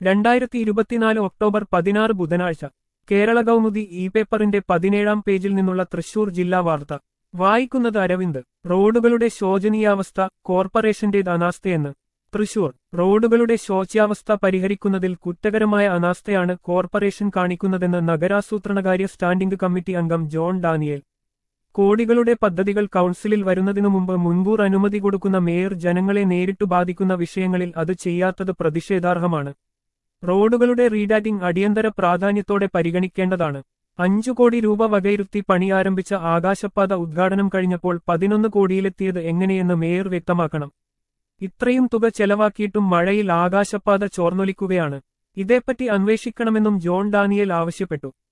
രണ്ടായിരത്തി ഇരുപത്തിനാല് ഒക്ടോബർ പതിനാറ് ബുധനാഴ്ച കേരള കൗമുദി ഇ പേപ്പറിന്റെ പതിനേഴാം പേജിൽ നിന്നുള്ള തൃശൂർ ജില്ലാ വാർത്ത വായിക്കുന്നത് അരവിന്ദ് റോഡുകളുടെ ശോചനീയാവസ്ഥ കോർപ്പറേഷന്റേത് അനാസ്ഥയെന്ന് തൃശൂർ റോഡുകളുടെ ശോച്യാവസ്ഥ പരിഹരിക്കുന്നതിൽ കുറ്റകരമായ അനാസ്ഥയാണ് കോർപ്പറേഷൻ കാണിക്കുന്നതെന്ന് നഗരാസൂത്രണകാര്യ സ്റ്റാൻഡിംഗ് കമ്മിറ്റി അംഗം ജോൺ ഡാനിയേൽ കോടികളുടെ പദ്ധതികൾ കൗൺസിലിൽ വരുന്നതിനു മുമ്പ് മുൻകൂർ അനുമതി കൊടുക്കുന്ന മേയർ ജനങ്ങളെ നേരിട്ടു ബാധിക്കുന്ന വിഷയങ്ങളിൽ അത് ചെയ്യാത്തത് പ്രതിഷേധാർഹമാണ് റോഡുകളുടെ റീഡാറ്റിംഗ് അടിയന്തര പ്രാധാന്യത്തോടെ പരിഗണിക്കേണ്ടതാണ് അഞ്ചു കോടി രൂപ വകയിരുത്തി പണി ആരംഭിച്ച ആകാശപാത ഉദ്ഘാടനം കഴിഞ്ഞപ്പോൾ പതിനൊന്ന് കോടിയിലെത്തിയത് എങ്ങനെയെന്ന് മേയർ വ്യക്തമാക്കണം ഇത്രയും തുക ചെലവാക്കിയിട്ടും മഴയിൽ ആകാശപാത ചോർന്നൊലിക്കുകയാണ് ഇതേപ്പറ്റി അന്വേഷിക്കണമെന്നും ജോൺ ഡാനിയേൽ ആവശ്യപ്പെട്ടു